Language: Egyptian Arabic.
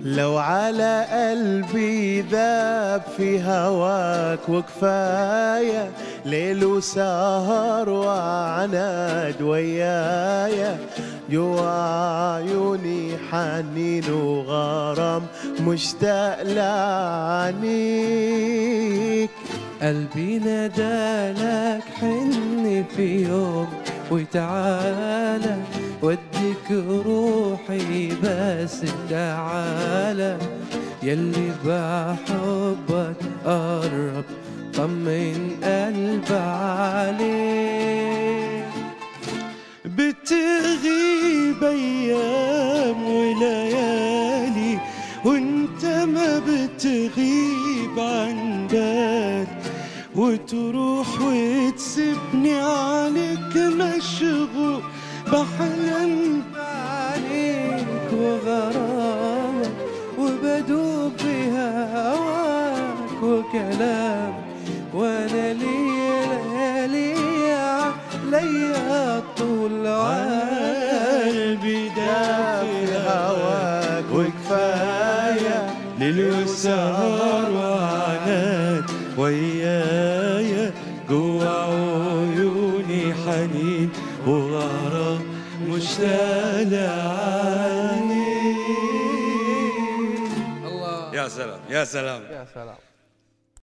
لو على قلبي ذاب في هواك وكفاية ليل وسهر وعناد ويايا جوا عيوني حنين وغرام مشتاق لعنيك قلبي نادالك حن في يوم وتعالى وديك روحي بس تعالى يلي بحبك قرب طمن قلب عليك بتغيب ايام وليالي وانت ما بتغيب عن بالي وتروح وتسيبني عليك مشغول بحلم عليك وغرامك وبدوب بهواك وكلام وانا ليلة ليلة عليا طول قلبي داف في هواك وكفاية ليل وسهر وعناد ويايا جوا عيوني حنين وغرام مشتاق لعنيك الله يا سلام يا سلام يا سلام